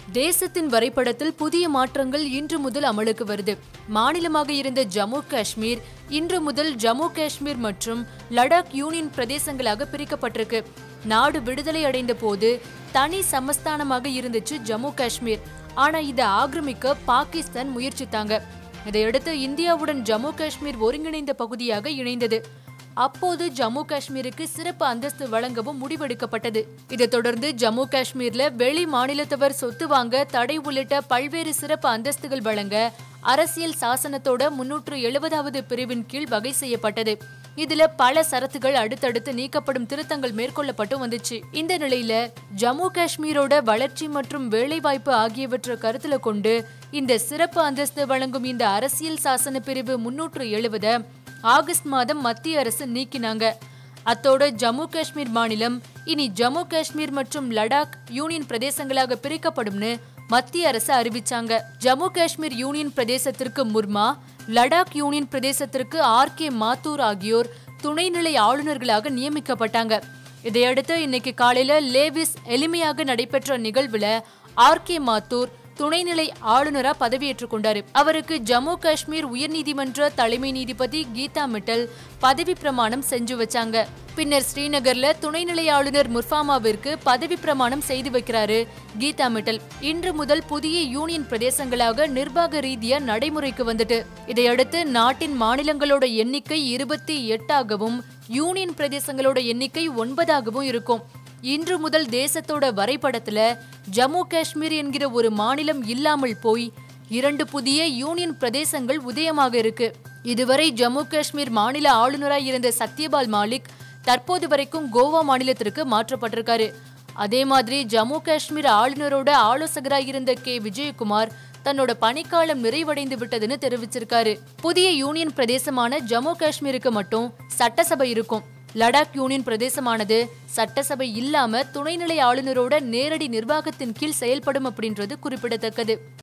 தேசத்தின் வரைபடத்தில் புதிய மாற்றங்கள் இன்று முதல் அமலுக்கு வருது மாநிலமாக இருந்த ஜம்மு காஷ்மீர் இன்று முதல் ஜம்மு காஷ்மீர் மற்றும் லடாக் யூனியன் பிரதேசங்களாக பிரிக்கப்பட்டிருக்கு நாடு விடுதலை அடைந்த போது தனி சமஸ்தானமாக இருந்துச்சு ஜம்மு காஷ்மீர் ஆனா இதை ஆக்கிரமிக்க பாகிஸ்தான் முயற்சித்தாங்க இதையடுத்து இந்தியாவுடன் ஜம்மு காஷ்மீர் ஒருங்கிணைந்த பகுதியாக இணைந்தது அப்போது ஜம்மு காஷ்மீருக்கு சிறப்பு அந்தஸ்து வழங்கவும் முடிவெடுக்கப்பட்டது இதைத் தொடர்ந்து ஜம்மு காஷ்மீர்ல வெளி மாநிலத்தவர் சொத்து வாங்க தடை உள்ளிட்ட பல்வேறு சிறப்பு அந்தஸ்துகள் வழங்க அரசியல் சாசனத்தோட முன்னூற்று எழுபதாவது பிரிவின் கீழ் வகை செய்யப்பட்டது இதுல பல சரத்துகள் அடுத்தடுத்து நீக்கப்படும் திருத்தங்கள் மேற்கொள்ளப்பட்டு வந்துச்சு இந்த நிலையில ஜம்மு காஷ்மீரோட வளர்ச்சி மற்றும் வேலைவாய்ப்பு ஆகியவற்றை கருத்துல கொண்டு இந்த சிறப்பு அந்தஸ்து வழங்கும் இந்த அரசியல் சாசன பிரிவு முன்னூற்று எழுபத ஆகஸ்ட் மாதம் மத்திய அரசு நீக்கினாங்க அத்தோட ஜம்மு காஷ்மீர் மாநிலம் இனி ஜம்மு காஷ்மீர் மற்றும் லடாக் யூனியன் பிரதேசங்களாக பிரிக்கப்படும்னு மத்திய அரசு அறிவிச்சாங்க ஜம்மு காஷ்மீர் யூனியன் பிரதேசத்திற்கு முர்மா லடாக் யூனியன் பிரதேசத்திற்கு ஆர் கே மாத்தூர் ஆகியோர் துணைநிலை ஆளுநர்களாக நியமிக்கப்பட்டாங்க இதையடுத்து இன்னைக்கு காலையில லேவிஸ் எளிமையாக நடைபெற்ற நிகழ்வுல ஆர் கே மாத்தூர் துணைநிலை ஆளுநரா பதவியேற்றுக் கொண்டாரு அவருக்கு ஜம்மு காஷ்மீர் உயர்நீதிமன்ற தலைமை நீதிபதி கீதா மிட்டல் பதவி பிரமாணம் செஞ்சு வச்சாங்க பின்னர் ஸ்ரீநகர்ல துணைநிலை ஆளுநர் முர்ஃபாமாவிற்கு பதவி பிரமாணம் செய்து வைக்கிறாரு கீதா மிட்டல் இன்று முதல் புதிய யூனியன் பிரதேசங்களாக நிர்வாக ரீதியா நடைமுறைக்கு வந்துட்டு இதையடுத்து நாட்டின் மாநிலங்களோட எண்ணிக்கை இருபத்தி எட்டாகவும் யூனியன் பிரதேசங்களோட எண்ணிக்கை ஒன்பதாகவும் இருக்கும் இன்று முதல் தேசத்தோட வரைபடத்துல ஜம்மு காஷ்மீர் என்கிற ஒரு மாநிலம் இல்லாமல் போய் இரண்டு புதிய யூனியன் பிரதேசங்கள் உதயமாக இருக்கு இதுவரை ஜம்மு காஷ்மீர் மாநில ஆளுநராய் இருந்த சத்யபால் மாலிக் தற்போது வரைக்கும் கோவா மாநிலத்திற்கு மாற்றப்பட்டிருக்காரு அதே மாதிரி ஜம்மு காஷ்மீர் ஆளுநரோட ஆலோசகராய் இருந்த கே விஜயகுமார் தன்னோட பணிக்காலம் நிறைவடைந்து விட்டதுன்னு தெரிவிச்சிருக்காரு புதிய யூனியன் பிரதேசமான ஜம்மு காஷ்மீருக்கு மட்டும் சட்டசபை இருக்கும் லடாக் யூனியன் பிரதேசமானது சட்டசபை இல்லாம துணைநிலை ஆளுநரோட நேரடி நிர்வாகத்தின் கீழ் செயல்படும் அப்படின்றது குறிப்பிடத்தக்கது